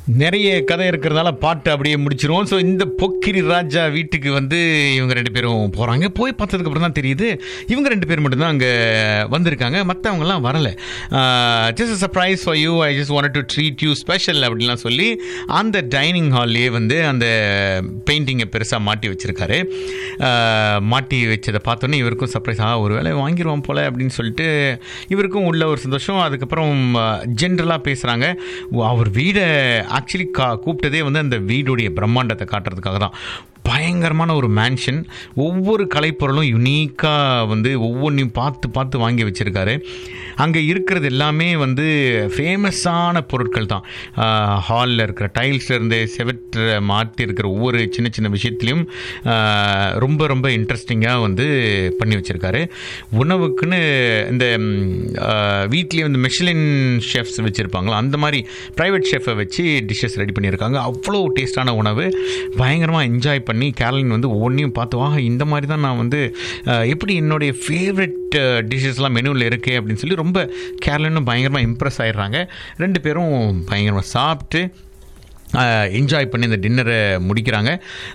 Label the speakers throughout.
Speaker 1: நிறைய கதை இருக்கிறதால பாட்டு அப்படியே முடிச்சிருவோம் ஸோ இந்த பொக்கிரி ராஜா வீட்டுக்கு வந்து இவங்க ரெண்டு பேரும் போகிறாங்க போய் பார்த்ததுக்கு அப்புறம் தான் தெரியுது இவங்க ரெண்டு பேர் மட்டும்தான் அங்கே வந்திருக்காங்க மற்றவங்கலாம் வரல just surprise for you I just want to treat you special அப்படின்லாம் சொல்லி அந்த டைனிங் ஹால்லேயே வந்து அந்த பெயிண்டிங்கை பெருசாக மாட்டி வச்சுருக்காரு மாட்டி வச்சதை பார்த்தோன்னே இவருக்கும் சர்ப்ரைஸ் ஆ ஒரு வேலை வாங்கிடுவோம் போல் அப்படின்னு சொல்லிட்டு இவருக்கும் உள்ள ஒரு சந்தோஷம் அதுக்கப்புறம் ஜென்ரலாக பேசுகிறாங்க அவர் வீடை ஆக்சுவலி கா கூப்பிட்டதே வந்து அந்த வீடுடைய பிரம்மாண்டத்தை காட்டுறதுக்காக தான் பயங்கரமான ஒரு மேன்ஷன் ஒவ்வொரு கலைப்பொருளும் யுனீக்காக வந்து ஒவ்வொன்றையும் பார்த்து பார்த்து வாங்கி வச்சுருக்காரு அங்கே இருக்கிறது எல்லாமே வந்து ஃபேமஸான பொருட்கள் தான் ஹாலில் இருக்கிற டைல்ஸ்லேருந்து செவற்றை மாற்றி இருக்கிற ஒவ்வொரு சின்ன சின்ன விஷயத்துலையும் ஆஹ், ரொம்ப ரொம்ப இன்ட்ரெஸ்டிங்காக வந்து பண்ணி வச்சுருக்காரு உணவுக்குன்னு இந்த வீட்லேயே வந்து மெஷிலின் ஷெஃப்ஸ் வச்சுருப்பாங்களா அந்த மாதிரி ப்ரைவேட் ஷெஃப்பை வச்சு டிஷ்ஷஸ் ரெடி பண்ணியிருக்காங்க அவ்வளோ டேஸ்டான உணவு பயங்கரமாக என்ஜாய் பண்ணி கேரளின் வந்து ஒவ்வொன்றையும் பார்த்து வா இந்த மாதிரி தான் நான் வந்து அஹ், எப்படி என்னுடைய ஃபேவரட் டிஷ்ஷஸ்லாம் மெனுவில் இருக்கே அப்படின்னு சொல்லி ரொம்ப கேரளினும் பயங்கரமாக இம்ப்ரெஸ் ஆயிடுறாங்க ரெண்டு பேரும் பயங்கரமாக சாப்பிட்டு என்ஜாய் பண்ணி இந்த டின்னரை முடிக்கிறாங்க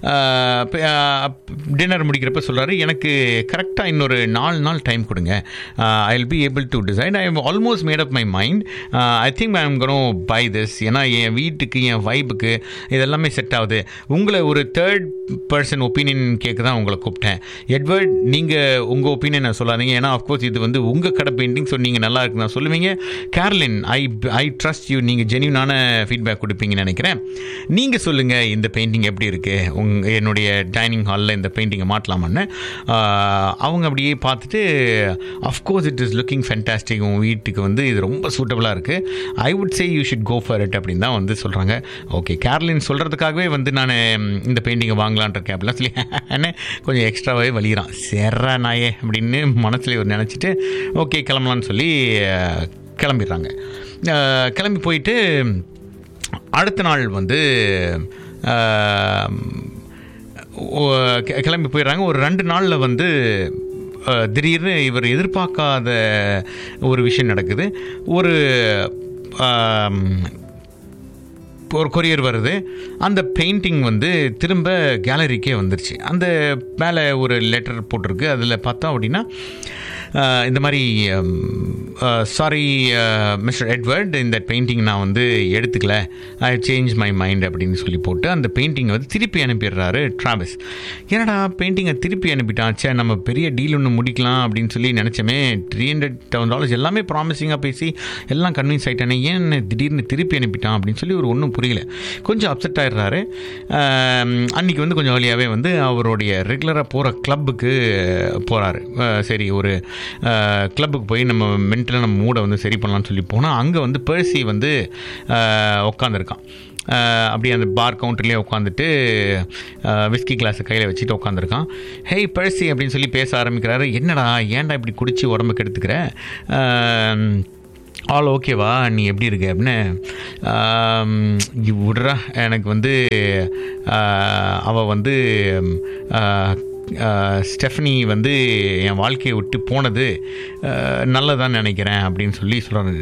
Speaker 1: டின்னர் முடிக்கிறப்ப சொல்கிறாரு எனக்கு கரெக்டாக இன்னொரு நாலு நாள் டைம் கொடுங்க I will be able to decide I almost made up my mind I think I am gonna by this ஏன்னா என் வீட்டுக்கு என் வைபுக்கு இதெல்லாமே செட் ஆகுது உங்களை ஒரு தேர்ட் பர்சன் ஒப்பீனியன் கேட்க தான் உங்களை கூப்பிட்டேன் எட்வர்ட் நீங்கள் உங்கள் ஒப்பீனியனை சொல்லாதீங்க ஏன்னா அஃப்கோர்ஸ் இது வந்து உங்கள் கடை பெயிண்டிங் ஸோ நீங்கள் நல்லா இருக்குன்னு நான் சொல்லுவீங்க கேர்லின் ஐ ஐ ட்ரஸ்ட் யூ நீங்கள் ஜென்யூனான ஃபீட்பேக் கொடுப்பீங்கன்னு நினைக்கிறேன் நீங்கள் சொல்லுங்கள் இந்த பெயிண்டிங் எப்படி இருக்குது உங்க என்னுடைய டைனிங் ஹாலில் இந்த பெயிண்டிங்கை மாட்டலாமான்னு ஆஹ், அவங்க அப்படியே பார்த்துட்டு of course it is looking fantastic உங்கள் வீட்டுக்கு வந்து இது ரொம்ப சூட்டபுளாக இருக்குது I would say you should go for it அப்படின்னு தான் வந்து சொல்கிறாங்க ஓகே கேர்லின் சொல்கிறதுக்காகவே வந்து நான் இந்த பெயிண்டிங்கை வாங்கலான் இருக்கேன் அப்படிலாம் சொல்லி என்ன கொஞ்சம் எக்ஸ்ட்ராவே வலிகிறான் செர்ரா நாயே அப்படின்னு மனசில் ஒரு நினச்சிட்டு ஓகே கிளம்பலான்னு சொல்லி அஹ், கிளம்பிடுறாங்க அஹ், கிளம்பி போயிட்டு அடுத்த நாள் வந்து ஆஹ், ஓ- கி- கிளம்பி போயிடுறாங்க ஒரு ரெண்டு நாளில் வந்து ஆஹ், திடீர்னு இவர் எதிர்பார்க்காத ஒரு விஷயம் நடக்குது ஒரு ஆம், ஒரு கொரியர் வருது அந்த பெயிண்டிங் வந்து திரும்ப கேலரிக்கே வந்துருச்சு அந்த மேலே ஒரு லெட்டர் போட்டிருக்கு அதில் பார்த்தோம் அப்படின்னா அஹ், இந்த மாதிரி சாரி மிஸ்டர் எட்வர்ட் இந்த பெயிண்டிங் நான் வந்து எடுத்துக்கல ஐ சேஞ்ச் மை மைண்ட் அப்படின்னு சொல்லி போட்டு அந்த பெயிண்டிங்கை வந்து திருப்பி அனுப்பிடுறாரு ட்ராவல்ஸ் என்னடா பெயிண்டிங்கை திருப்பி அனுப்பிட்டான் ச்சே நம்ம பெரிய டீல் ஒன்று முடிக்கலாம் அப்படின்னு சொல்லி நினச்சோமே த்ரீ ஹண்ட்ரட் தௌசண்ட் டாலர்ஸ் எல்லாமே ப்ராமிசிங்காக பேசி எல்லாம் கன்வின்ஸ் ஆகிட்டானே ஏன் என்னை திடீர்னு திருப்பி அனுப்பிட்டான் அப்படின்னு சொல்லி ஒரு ஒன்றும் புரியல கொஞ்சம் அப்செட் ஆயிடுறாரு ஆம், அன்னைக்கு வந்து கொஞ்சம் வழியாகவே வந்து அவருடைய ரெகுலராக போகிற கிளப்புக்கு போகிறாரு சரி ஒரு கிளப்புக்கு போய் நம்ம மென்டலாக நம்ம மூடை வந்து சரி பண்ணலாம்னு சொல்லி போனால் அங்கே வந்து பேர்சி வந்து உட்காந்துருக்கான் அப்படியே அந்த பார் கவுண்டர்லேயே உட்காந்துட்டு விஸ்கி கிளாஸை கையில் வச்சுட்டு உட்காந்துருக்கான் ஹேய் பழசி அப்படின்னு சொல்லி பேச ஆரம்பிக்கிறாரு என்னடா ஏன்டா இப்படி குடிச்சு உடம்பு கெடுத்துக்கிற ஆம், ஆல் ஓகேவா நீ எப்படி இருக்க அப்படின்னு ஆம், இ- விட்றா எனக்கு வந்து ஆஹ், அவ வந்து ஆஹ், ஆஹ், ஸ்டெஃபனி வந்து என் வாழ்க்கையை விட்டு போனது ஆஹ், நல்லதான்னு நினைக்கிறேன் அப்படின்னு சொல்லி சொல்கிறாரு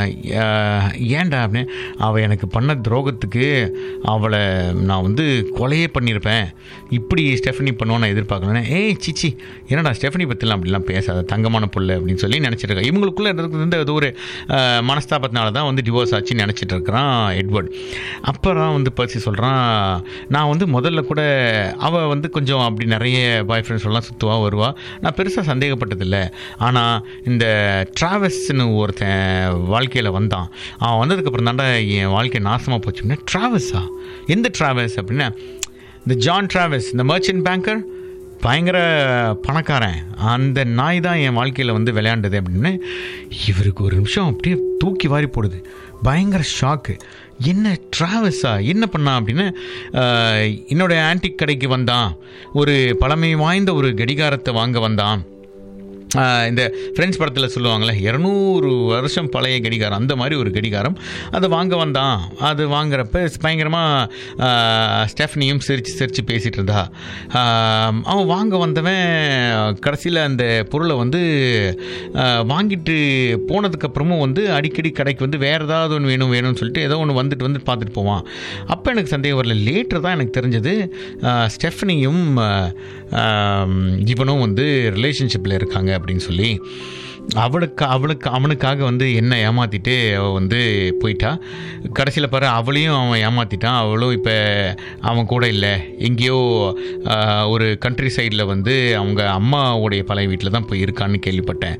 Speaker 1: ஏன்டா அப்படின்னு அவள் எனக்கு பண்ண துரோகத்துக்கு அவளை நான் வந்து கொலையே பண்ணியிருப்பேன் இப்படி ஸ்டெஃபனி பண்ணுவோன்னு நான் எதிர்பார்க்கலன்னு ஏய் சிச்சி என்னடா ஸ்டெஃபனி பற்றிலாம் அப்படிலாம் பேசாத தங்கமான புள்ள அப்படின்னு சொல்லி நினச்சிட்டு இவங்களுக்குள்ள இருக்கிறது வந்து அது ஒரு ஆஹ், மனஸ்தாபத்தினால தான் வந்து டிவோர்ஸ் ஆச்சுன்னு நினச்சிட்டு இருக்கிறான் எட்வர்ட் அப்புறம் வந்து பர்சி சொல்கிறான் நான் வந்து முதல்ல கூட அவள் வந்து கொஞ்சம் அப்படி நிறைய பாய் ஃப்ரெண்ட்ஸ் எல்லாம் சுற்றுவா வருவா நான் பெருசாக சந்தேகப்பட்டதில்லை ஆனால் இந்த ட்ராவல்ஸ்னு ஒருத்தன் வாழ்க்கையில் வந்தான் அவன் வந்ததுக்கப்புறம் தாண்டா என் வாழ்க்கை நாசமாக போச்சு அப்படின்னா ட்ராவல்ஸா எந்த ட்ராவல்ஸ் அப்படின்னா இந்த ஜான் ட்ராவல்ஸ் இந்த மர்ச்சன்ட் பேங்கர் பயங்கர பணக்காரன் அந்த நாய் தான் என் வாழ்க்கையில் வந்து விளையாண்டது அப்படின்னு இவருக்கு ஒரு நிமிஷம் அப்படியே தூக்கி வாரி போடுது பயங்கர ஷாக்கு என்ன ட்ராவல்ஸா என்ன பண்ணான் அப்படின்னு ஆஹ், என்னோட ஆன்டிக் கடைக்கு வந்தான் ஒரு பழமை வாய்ந்த ஒரு கடிகாரத்தை வாங்க வந்தான் ஆஹ் இந்த ஃப்ரெண்ட்ஸ் படத்தில் சொல்லுவாங்களே இரநூறு வருஷம் பழைய கடிகாரம் அந்த மாதிரி ஒரு கடிகாரம் அதை வாங்க வந்தான் அது வாங்குறப்ப பயங்கரமாக ஸ்டெஃப்னியும் சிரித்து சிரித்து பேசிகிட்டு இருந்தா ஆஹ் அவன் வாங்க வந்தவன் கடைசியில் அந்த பொருளை வந்து ஆஹ் வாங்கிட்டு போனதுக்கப்புறமும் வந்து அடிக்கடி கடைக்கு வந்து வேறு ஏதாவது ஒன்று வேணும் வேணும்னு சொல்லிட்டு ஏதோ ஒன்று வந்துட்டு வந்து பார்த்துட்டு போவான் அப்போ எனக்கு சந்தேகம் வரல லேட்டர் தான் எனக்கு தெரிஞ்சது ஆஹ் ஸ்டெஃப்னியும் ஆஹ் ஆஹ் இவனும் வந்து ரிலேஷன்ஷிப்பில் இருக்காங்க அப்படின்னு சொல்லி அவளுக்கு அவளுக்கு அவனுக்காக வந்து என்ன ஏமாற்றிட்டு அவள் வந்து போயிட்டா கடைசியில் பாரு அவளையும் அவன் ஏமாற்றிட்டான் அவளும் இப்போ அவன் கூட இல்லை எங்கேயோ ஆஹ், ஒரு கண்ட்ரி சைடில் வந்து அவங்க அம்மாவுடைய பழைய வீட்டில் தான் போய் இருக்கான்னு கேள்விப்பட்டேன்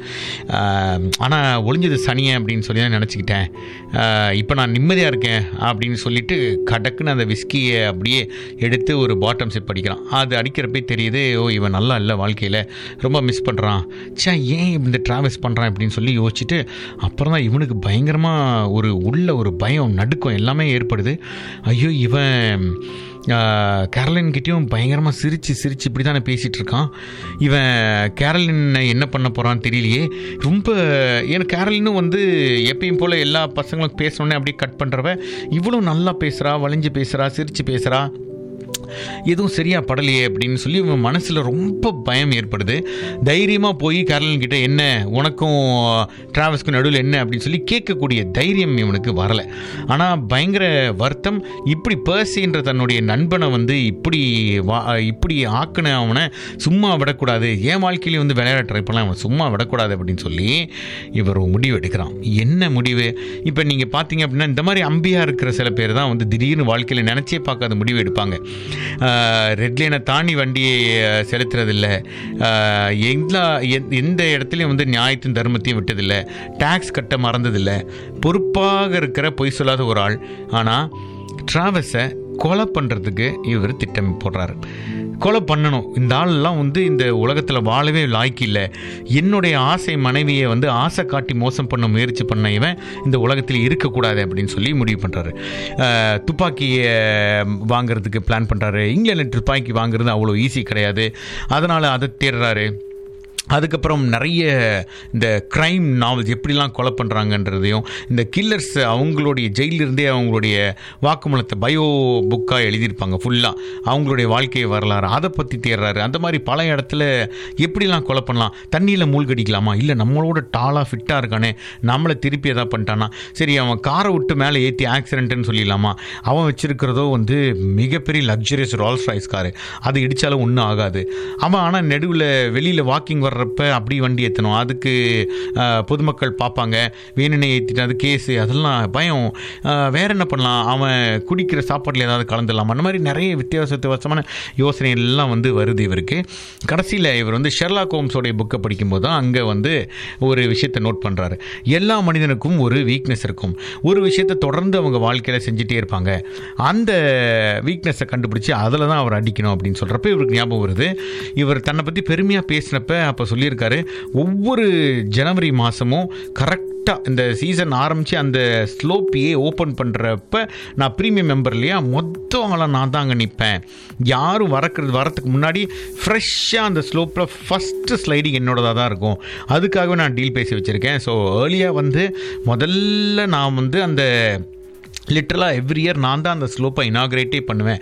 Speaker 1: ஆனால் ஒளிஞ்சது சனியன் அப்படின்னு சொல்லி தான் நினச்சிக்கிட்டேன் இப்போ நான் நிம்மதியாக இருக்கேன் அப்படின்னு சொல்லிட்டு கடக்குன்னு அந்த விஸ்கியை அப்படியே எடுத்து ஒரு பாட்டம் சிப் அடிக்கிறான் அது அடிக்கிறப்பே தெரியுது ஓ இவன் நல்லா இல்லை வாழ்க்கையில் ரொம்ப மிஸ் பண்ணுறான் ச்சே ஏன் இந்த ட்ராவல்ஸ் பண்ணுறான் அப்படின்னு சொல்லி யோசிச்சுட்டு அப்புறம் தான் இவனுக்கு பயங்கரமாக ஒரு உள்ள ஒரு பயம் நடுக்கம் எல்லாமே ஏற்படுது ஐயோ இவன் கேரளின் கிட்டேயும் பயங்கரமாக சிரித்து சிரித்து இப்படி தானே பேசிகிட்டு இருக்கான் இவன் கேரளின் என்ன பண்ண போகிறான்னு தெரியலையே ரொம்ப எனக்கு கேரளினும் வந்து எப்பயும் போல் எல்லா பசங்களும் பேசணுன்னே அப்படியே கட் பண்ணுறவ இவ்வளோ நல்லா பேசுகிறா வளைஞ்சு பேசுகிறா சிரித்து பேசுகிறா எதுவும் சரியா படலையே அப்படின்னு சொல்லி இவன் மனசில் ரொம்ப பயம் ஏற்படுது தைரியமாக போய் கேரளன் கிட்ட என்ன உனக்கும் டிராவல்ஸ்க்கும் நடுவில் என்ன அப்படின்னு சொல்லி கேட்கக்கூடிய தைரியம் இவனுக்கு வரலை ஆனால் பயங்கர வருத்தம் இப்படி பர்சின்ற தன்னுடைய நண்பனை வந்து இப்படி வா இப்படி ஆக்கின அவனை சும்மா விடக்கூடாது என் வாழ்க்கையிலையும் வந்து விளையாட ட்ரை பண்ணலாம் அவன் சும்மா விடக்கூடாது அப்படின்னு சொல்லி இவர் ஒரு முடிவு எடுக்கிறான் என்ன முடிவு இப்போ நீங்கள் பார்த்தீங்க அப்படின்னா இந்த மாதிரி அம்பியாக இருக்கிற சில பேர் தான் வந்து திடீர்னு வாழ்க்கையில் நினச்சே பார்க்காத முடிவு எடுப்பாங்க ரெட் லைனை தாண்டி வண்டியை அஹ், செலுத்துறதில்ல ஆஹ், எல்லா எந்- எந்த இடத்துலையும் வந்து நியாயத்தையும் தர்மத்தையும் விட்டதில்லை டேக்ஸ் கட்ட மறந்ததில்லை பொறுப்பாக இருக்கிற பொய் சொல்லாத ஒரு ஆள் ஆனால் ட்ராவல்ஸை கொலை பண்ணுறதுக்கு இவர் திட்டம் போடுறாரு கொலை பண்ணணும் இந்த ஆள்லாம் வந்து இந்த உலகத்தில் வாழவே லாய்க்கு இல்லை என்னுடைய ஆசை மனைவியை வந்து ஆசை காட்டி மோசம் பண்ண முயற்சி பண்ண இவன் இந்த உலகத்தில் இருக்கக்கூடாது அப்படின்னு சொல்லி முடிவு பண்ணுறாரு துப்பாக்கியை வாங்குறதுக்கு பிளான் பண்ணுறாரு இங்கிலாந்து துப்பாக்கி வாங்குறது அவ்வளோ ஈஸி கிடையாது அதனால் அதை தேடுறாரு அதுக்கப்புறம் நிறைய இந்த க்ரைம் நாவல்ஸ் எப்படிலாம் கொலை பண்ணுறாங்கன்றதையும் இந்த கில்லர்ஸ் அவங்களுடைய ஜெயிலிருந்தே அவங்களுடைய வாக்குமூலத்தை பயோ புக்காக எழுதியிருப்பாங்க ஃபுல்லாக அவங்களுடைய வாழ்க்கை வரலாறு அதை பற்றி தேடுறாரு அந்த மாதிரி பல இடத்துல எப்படிலாம் கொலை பண்ணலாம் தண்ணியில் மூழ்கடிக்கலாமா இல்லை நம்மளோட டாலாக ஃபிட்டாக இருக்கானே நம்மளை திருப்பி எதாவது பண்ணிட்டானா சரி அவன் காரை விட்டு மேலே ஏற்றி ஆக்சிடென்ட்னு சொல்லிடலாமா அவன் வச்சிருக்கிறதோ வந்து மிகப்பெரிய லக்ஸரியஸ் ரால்ஸ் ராய்ஸ் காரு அது இடித்தாலும் ஒன்றும் ஆகாது அவன் ஆனால் நடுவில் வெளியில் வாக்கிங் வர்றப்ப அப்படி வண்டி ஏற்றணும் அதுக்கு ஆஹ், பொதுமக்கள் பார்ப்பாங்க வேணுனே ஏற்றிட்டு அது கேஸு அதெல்லாம் பயம் ஆஹ், வேற என்ன பண்ணலாம் அவன் குடிக்கிற சாப்பாட்டில் ஏதாவது கலந்துடலாம் அந்த மாதிரி நிறைய வித்தியாச வித்தியாசமான யோசனை எல்லாம் வந்து வருது இவருக்கு கடைசியில் இவர் வந்து ஷெர்லாக் ஹோம்ஸோடைய புக்கை படிக்கும்போது தான் அங்கே வந்து ஒரு விஷயத்தை நோட் பண்ணுறாரு எல்லா மனிதனுக்கும் ஒரு வீக்னஸ் இருக்கும் ஒரு விஷயத்தை தொடர்ந்து அவங்க வாழ்க்கையில் செஞ்சுட்டே இருப்பாங்க அந்த வீக்னஸை கண்டுபிடிச்சி அதில் தான் அவர் அடிக்கணும் அப்படின்னு சொல்கிறப்ப இவருக்கு ஞாபகம் வருது இவர் தன்னை பற்றி பெருமையாக பேசினப்ப அப்போ சொல்லியிருக்காரு ஒவ்வொரு ஜனவரி மாதமும் கரெக்டாக இந்த சீசன் ஆரம்பித்து அந்த ஸ்லோப்பியே ஓப்பன் பண்ணுறப்ப நான் ப்ரீமியம் மெம்பர் இல்லையா மொத்தம் ஆளாக நான் தான் அங்கே நிற்பேன் யாரும் வரக்கிறது வரத்துக்கு முன்னாடி ஃப்ரெஷ்ஷாக அந்த ஸ்லோப்பில் ஃபஸ்ட்டு ஸ்லைடிங் என்னோடதாக தான் இருக்கும் அதுக்காகவே நான் டீல் பேசி வச்சுருக்கேன் ஸோ ஏர்லியாக வந்து முதல்ல நான் வந்து அந்த லிட்டரலாக எவ்ரி இயர் நான் தான் அந்த ஸ்லோப்பை இனாகிரேட்டே பண்ணுவேன்